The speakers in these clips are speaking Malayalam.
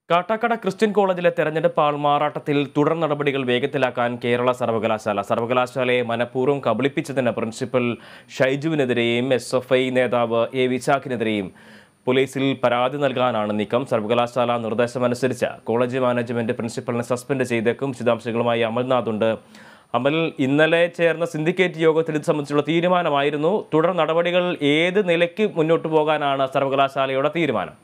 കാട്ടാക്കട ക്രിസ്ത്യൻ കോളേജിലെ തെരഞ്ഞെടുപ്പ് ആൾമാറാട്ടത്തിൽ തുടർ നടപടികൾ വേഗത്തിലാക്കാൻ കേരള സർവകലാശാല സർവകലാശാലയെ മനഃപൂർവ്വം കബളിപ്പിച്ചതിന് പ്രിൻസിപ്പൽ ഷൈജുവിനെതിരെയും എസ് എഫ് ഐ നേതാവ് എ വിശാഖിനെതിരെയും പോലീസിൽ പരാതി നൽകാനാണ് നീക്കം സർവകലാശാല നിർദ്ദേശമനുസരിച്ച് കോളേജ് മാനേജ്മെന്റ് പ്രിൻസിപ്പലിനെ സസ്പെൻഡ് ചെയ്തേക്കും വിശദാംശങ്ങളുമായി അമൽനാഥ് ഉണ്ട് അമൽ ഇന്നലെ ചേർന്ന സിൻഡിക്കേറ്റ് യോഗത്തിൽ ഇത് സംബന്ധിച്ചുള്ള തീരുമാനമായിരുന്നു തുടർ നടപടികൾ ഏത് നിലയ്ക്ക് മുന്നോട്ട് പോകാനാണ് സർവകലാശാലയുടെ തീരുമാനം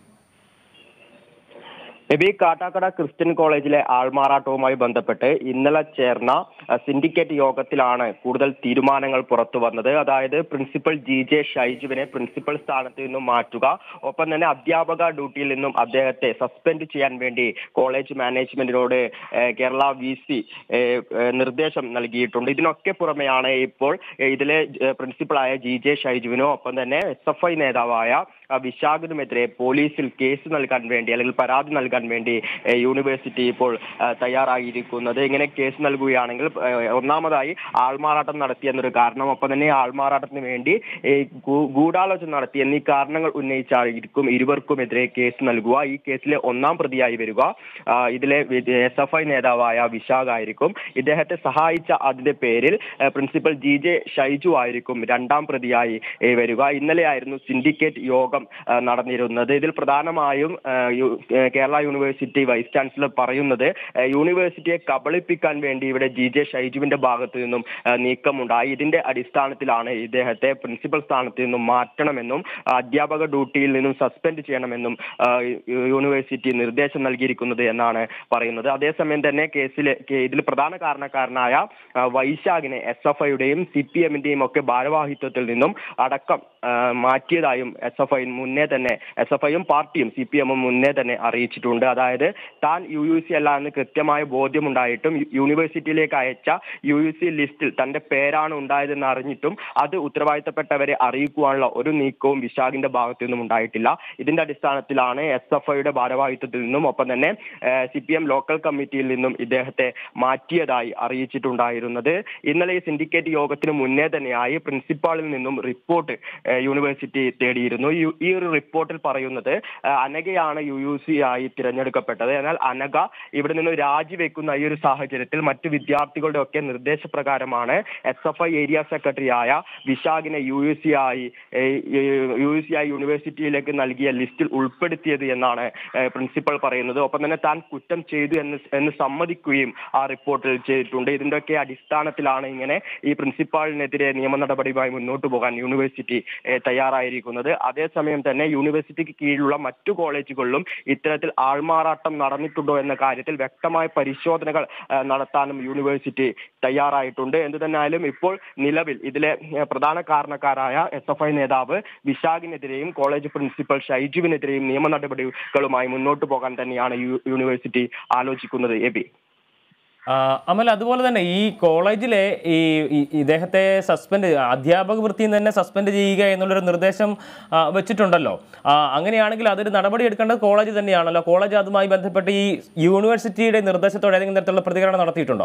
എബി കാട്ടാക്കട ക്രിസ്ത്യൻ കോളേജിലെ ആൾമാറാട്ടവുമായി ബന്ധപ്പെട്ട് ഇന്നലെ ചേർന്ന അഹ്, സിൻഡിക്കേറ്റ് യോഗത്തിലാണ് കൂടുതൽ തീരുമാനങ്ങൾ പുറത്തു വന്നത് അതായത് പ്രിൻസിപ്പൽ ജി ജെ ഷൈജുവിനെ പ്രിൻസിപ്പൽ സ്ഥാനത്ത് നിന്നും മാറ്റുക ഒപ്പം തന്നെ അധ്യാപക ഡ്യൂട്ടിയിൽ നിന്നും അദ്ദേഹത്തെ സസ്പെൻഡ് ചെയ്യാൻ വേണ്ടി കോളേജ് മാനേജ്മെന്റിനോട് ഏഹ്, കേരള വി സി നിർദ്ദേശം നൽകിയിട്ടുണ്ട് ഇതിനൊക്കെ പുറമെയാണ് ഇപ്പോൾ ഏഹ്, ഇതിലെ ഏഹ്, പ്രിൻസിപ്പളായ ജി ജെ ഷൈജുവിനോ ഒപ്പം തന്നെ എസ് എഫ് ഐ നേതാവായ ആ, വിശാഖിനുമെതിരെ പോലീസിൽ കേസ് നൽകാൻ വേണ്ടി അല്ലെങ്കിൽ പരാതി നൽകാൻ വേണ്ടി ഏഹ്, യൂണിവേഴ്സിറ്റി ഇപ്പോൾ ആ, തയ്യാറായിരിക്കുന്നത് ഇങ്ങനെ കേസ് നൽകുകയാണെങ്കിൽ ഏഹ്, ഒന്നാമതായി ആൾമാറാട്ടം നടത്തി എന്നൊരു കാരണം ഒപ്പം തന്നെ ആൾമാറാട്ടത്തിന് വേണ്ടി ഏഹ്, ഗൂ- ഗൂഢാലോചന നടത്തി എന്നീ കാരണങ്ങൾ ഉന്നയിച്ചായിരിക്കും ഇരുവർക്കുമെതിരെ കേസ് നൽകുക ഈ കേസിലെ ഒന്നാം പ്രതിയായി വരിക ആ, ഇതിലെ എസ് എഫ് ഐ നേതാവായ വിശാഖ് ആയിരിക്കും ഇദ്ദേഹത്തെ സഹായിച്ച അതിന്റെ പേരിൽ ഏഹ്, പ്രിൻസിപ്പൽ ജി ജെ ഷൈജു ആയിരിക്കും രണ്ടാം പ്രതിയായി ഏഹ്, വരിക ഇന്നലെയായിരുന്നു സിൻഡിക്കേറ്റ് യോഗം ആ, നടന്നിരുന്നത് ഇതിൽ പ്രധാനമായും ആ, യു- ഏഹ്, കേരള യൂണിവേഴ്സിറ്റി വൈസ് ചാൻസലർ പറയുന്നത് ഏഹ്, യൂണിവേഴ്സിറ്റിയെ കബളിപ്പിക്കാൻ വേണ്ടി ഇവിടെ ജി ജെ ഷൈജുവിന്റെ ഭാഗത്തു നിന്നും ആ, നീക്കമുണ്ടായി ഇതിന്റെ അടിസ്ഥാനത്തിലാണ് ഇദ്ദേഹത്തെ പ്രിൻസിപ്പൽ സ്ഥാനത്ത് നിന്നും മാറ്റണമെന്നും ആ, അധ്യാപക ഡ്യൂട്ടിയിൽ നിന്നും സസ്പെൻഡ് ചെയ്യണമെന്നും ആ, യു- യൂണിവേഴ്സിറ്റി നിർദ്ദേശം നൽകിയിരിക്കുന്നത് എന്നാണ് പറയുന്നത് അതേസമയം തന്നെ കേസിലെ കേ- ഇതിൽ പ്രധാന കാരണക്കാരനായ ആ, വൈശാഖിനെ എസ് എഫ് ഐയുടെയും സി പി എമ്മിന്റെയും ഒക്കെ ഭാരവാഹിത്വത്തിൽ നിന്നും അടക്കം ആ, മാറ്റിയതായും എസ് എഫ് ഐ മുന്നേ തന്നെ എസ് എഫ് ഐയും പാർട്ടിയും സി പി എമ്മും മുന്നേ തന്നെ അറിയിച്ചിട്ടുണ്ട് അതായത് താൻ യു യു സി അല്ല എന്ന് കൃത്യമായ ബോധ്യമുണ്ടായിട്ടും യു- യൂണിവേഴ്സിറ്റിയിലേക്ക് അയച്ച യു യു സി ലിസ്റ്റിൽ തന്റെ പേരാണ് ഉണ്ടായതെന്ന് അറിഞ്ഞിട്ടും അത് ഉത്തരവാദിത്തപ്പെട്ടവരെ അറിയിക്കുവാനുള്ള ഒരു നീക്കവും വിശാഖിന്റെ ഭാഗത്തു നിന്നും ഉണ്ടായിട്ടില്ല ഇതിന്റെ അടിസ്ഥാനത്തിലാണ് എസ് എഫ് ഐയുടെ ഭാരവാഹിത്വത്തിൽ നിന്നും ഒപ്പം തന്നെ സി പി എം ലോക്കൽ കമ്മിറ്റിയിൽ നിന്നും ഇദ്ദേഹത്തെ മാറ്റിയതായി അറിയിച്ചിട്ടുണ്ടായിരുന്നത് ഇന്നലെ ഈ സിൻഡിക്കേറ്റ് യോഗത്തിന് മുന്നേ തന്നെയായി പ്രിൻസിപ്പാളിൽ നിന്നും റിപ്പോർട്ട് ഏഹ്, യൂണിവേഴ്സിറ്റി തേടിയിരുന്നു ഈ- ഈ ഒരു റിപ്പോർട്ടിൽ പറയുന്നത് ഏഹ്, അനഘയാണ് യു യു സി ആയി തിരഞ്ഞെടുക്കപ്പെട്ടത് എന്നാൽ അനഘ ഇവിടെ നിന്ന് രാജിവെക്കുന്ന ഈ ഒരു സാഹചര്യത്തിൽ മറ്റു വിദ്യാർത്ഥികളുടെ ഒക്കെ നിർദ്ദേശപ്രകാരമാണ് S F I area secretary ആയ വിശാഖിനെ യു യു സി ആയി യു യു സി ആയി യൂണിവേഴ്സിറ്റിയിലേക്ക് നൽകിയ ലിസ്റ്റിൽ ഉൾപ്പെടുത്തിയത് എന്നാണ് ഏഹ്, പ്രിൻസിപ്പൽ പറയുന്നത് ഒപ്പം തന്നെ താൻ കുറ്റം ചെയ്തു എന്ന് എന്ന് സമ്മതിക്കുകയും ആ റിപ്പോർട്ടിൽ ചെയ്തിട്ടുണ്ട് ഇതിന്റെയൊക്കെ അടിസ്ഥാനത്തിലാണ് ഇങ്ങനെ ഈ പ്രിൻസിപ്പാളിനെതിരെ നിയമ നടപടിയുമായി മുന്നോട്ട് പോകാൻ യൂണിവേഴ്സിറ്റി ഏഹ്, തയ്യാറായിരിക്കുന്നത് അതേസമയം തന്നെ യൂണിവേഴ്സിറ്റിക്ക് കീഴിലുള്ള മറ്റു കോളേജുകളിലും ഇത്തരത്തിൽ ആൾമാറാട്ടം നടന്നിട്ടുണ്ടോ എന്ന കാര്യത്തിൽ വ്യക്തമായ പരിശോധനകൾ ഏഹ്, നടത്താനും യൂണിവേഴ്സിറ്റി തയ്യാറായിട്ടുണ്ട് എന്തു തന്നെയായാലും ഇപ്പോൾ നിലവിൽ ഇതിലെ ഏഹ്, പ്രധാന കാരണക്കാരായ എസ് എഫ് ഐ നേതാവ് വിശാഖിനെതിരെയും കോളേജ് പ്രിൻസിപ്പൽ ഷൈജുവിനെതിരെയും നിയമ നടപടികളുമായി മുന്നോട്ട് പോകാൻ തന്നെയാണ് യു- യൂണിവേഴ്സിറ്റി ആലോചിക്കുന്നത് എബി ആ, അമൽ അതുപോലെ തന്നെ ഈ കോളേജിലെ ഈ ഈ- ഇദ്ദേഹത്തെ സസ്പെൻഡ് അധ്യാപക വൃത്തിയിൽ നിന്ന് തന്നെ സസ്പെൻഡ് ചെയ്യുക എന്നുള്ളൊരു നിർദ്ദേശം ആ, വെച്ചിട്ടുണ്ടല്ലോ ആ, അങ്ങനെയാണെങ്കിൽ അതൊരു നടപടി എടുക്കേണ്ടത് കോളേജ് തന്നെയാണല്ലോ കോളേജ് അതുമായി ബന്ധപ്പെട്ട് ഈ യൂണിവേഴ്സിറ്റിയുടെ നിർദ്ദേശത്തോടെ ഏതെങ്കിലും തരത്തിലുള്ള പ്രതികരണം നടത്തിയിട്ടുണ്ടോ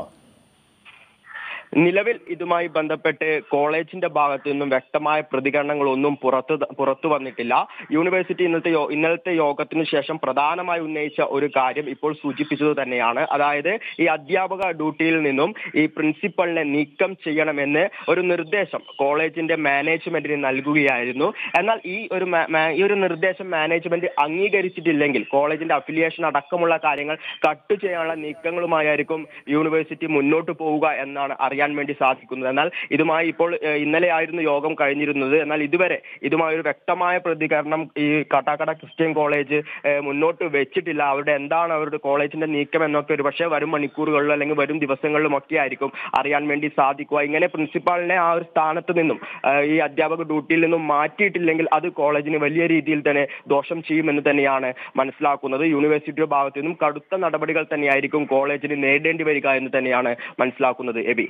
നിലവിൽ ഇതുമായി ബന്ധപ്പെട്ട് കോളേജിന്റെ ഭാഗത്തു നിന്നും വ്യക്തമായ പ്രതികരണങ്ങളൊന്നും പുറത്തു പുറത്തു വന്നിട്ടില്ല യൂണിവേഴ്സിറ്റി ഇന്നത്തെ യോ- ഇന്നലത്തെ യോഗത്തിനു ശേഷം പ്രധാനമായി ഉന്നയിച്ച ഒരു കാര്യം ഇപ്പോൾ സൂചിപ്പിച്ചത് തന്നെയാണ് അതായത് ഈ അധ്യാപക ഡ്യൂട്ടിയിൽ നിന്നും ഈ പ്രിൻസിപ്പളിനെ നീക്കം ചെയ്യണമെന്ന് ഒരു നിർദ്ദേശം കോളേജിന്റെ മാനേജ്മെന്റിന് നൽകുകയായിരുന്നു എന്നാൽ ഈ ഒരു മാ- മാ- ഈ ഒരു നിർദ്ദേശം മാനേജ്മെന്റ് അംഗീകരിച്ചിട്ടില്ലെങ്കിൽ കോളേജിന്റെ അഫിലിയേഷൻ അടക്കമുള്ള കാര്യങ്ങൾ കട്ട് ചെയ്യാനുള്ള നീക്കങ്ങളുമായിരിക്കും യൂണിവേഴ്സിറ്റി മുന്നോട്ട് പോവുക എന്നാണ് അറിയാൻ വേണ്ടി സാധിക്കുന്നത് എന്നാൽ ഇതുമായി ഇപ്പോൾ ഏഹ്, ഇന്നലെയായിരുന്നു യോഗം കഴിഞ്ഞിരുന്നത് എന്നാൽ ഇതുവരെ ഇതുമായി ഒരു വ്യക്തമായ പ്രതികരണം ഈ കാട്ടാക്കട ക്രിസ്ത്യൻ കോളേജ് ഏഹ്, മുന്നോട്ട് വെച്ചിട്ടില്ല അവരുടെ എന്താണ് അവരുടെ കോളേജിന്റെ നീക്കം എന്നൊക്കെ ഒരു പക്ഷേ വരും മണിക്കൂറുകളിലും അല്ലെങ്കിൽ വരും ദിവസങ്ങളിലും ഒക്കെ ആയിരിക്കും അറിയാൻ വേണ്ടി സാധിക്കുക ഇങ്ങനെ പ്രിൻസിപ്പാളിനെ ആ ഒരു സ്ഥാനത്ത് നിന്നും ഏഹ്, ഈ അധ്യാപക ഡ്യൂട്ടിയിൽ നിന്നും മാറ്റിയിട്ടില്ലെങ്കിൽ അത് കോളേജിന് വലിയ രീതിയിൽ തന്നെ ദോഷം ചെയ്യുമെന്ന് തന്നെയാണ് മനസ്സിലാക്കുന്നത് യൂണിവേഴ്സിറ്റിയുടെ ഭാഗത്തു നിന്നും കടുത്ത നടപടികൾ തന്നെയായിരിക്കും കോളേജിന് നേടേണ്ടി വരിക എന്ന് തന്നെയാണ് മനസ്സിലാക്കുന്നത് എബി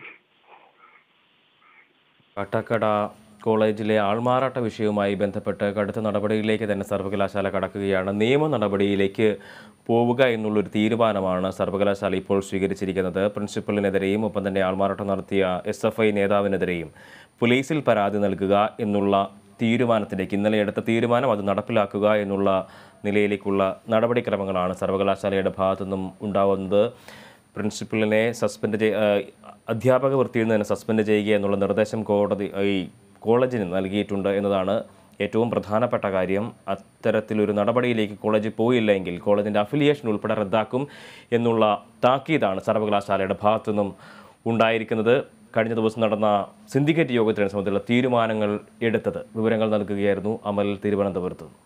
കാട്ടാക്കട കോളേജിലെ ആൾമാറാട്ട വിഷയവുമായി ബന്ധപ്പെട്ട് കടുത്ത നടപടിയിലേക്ക് തന്നെ സർവകലാശാല കടക്കുകയാണ് നിയമ നടപടിയിലേക്ക് പോവുക എന്നുള്ളൊരു തീരുമാനമാണ് സർവകലാശാല ഇപ്പോൾ സ്വീകരിച്ചിരിക്കുന്നത് പ്രിൻസിപ്പലിനെതിരെയും ഒപ്പം തന്നെ ആൾമാറാട്ടം നടത്തിയ എസ് എഫ് ഐ നേതാവിനെതിരെയും പോലീസിൽ പരാതി നൽകുക എന്നുള്ള തീരുമാനത്തിലേക്ക് ഇന്നലെ എടുത്ത തീരുമാനം അത് നടപ്പിലാക്കുക എന്നുള്ള നിലയിലേക്കുള്ള നടപടിക്രമങ്ങളാണ് സർവകലാശാലയുടെ ഭാഗത്തു നിന്നും ഉണ്ടാവുന്നത് പ്രിൻസിപ്പലിനെ സസ്പെൻഡ് ചെയ് ആ, അധ്യാപക വൃത്തിയിൽ നിന്ന് തന്നെ സസ്പെൻഡ് ചെയ്യുക എന്നുള്ള നിർദ്ദേശം കോടതി ഈ കോളേജിന് നൽകിയിട്ടുണ്ട് എന്നതാണ് ഏറ്റവും പ്രധാനപ്പെട്ട കാര്യം അത്തരത്തിലൊരു നടപടിയിലേക്ക് കോളേജ് പോയില്ലെങ്കിൽ കോളേജിൻ്റെ അഫിലിയേഷൻ ഉൾപ്പെടെ റദ്ദാക്കും എന്നുള്ള താക്കീതാണ് സർവകലാശാലയുടെ ഭാഗത്തു നിന്നും ഉണ്ടായിരിക്കുന്നത് കഴിഞ്ഞ ദിവസം നടന്ന സിൻഡിക്കേറ്റ് യോഗത്തിനെ സംബന്ധിച്ചുള്ള തീരുമാനങ്ങൾ എടുത്തത് വിവരങ്ങൾ നൽകുകയായിരുന്നു അമൽ തിരുവനന്തപുരത്ത് നിന്ന്.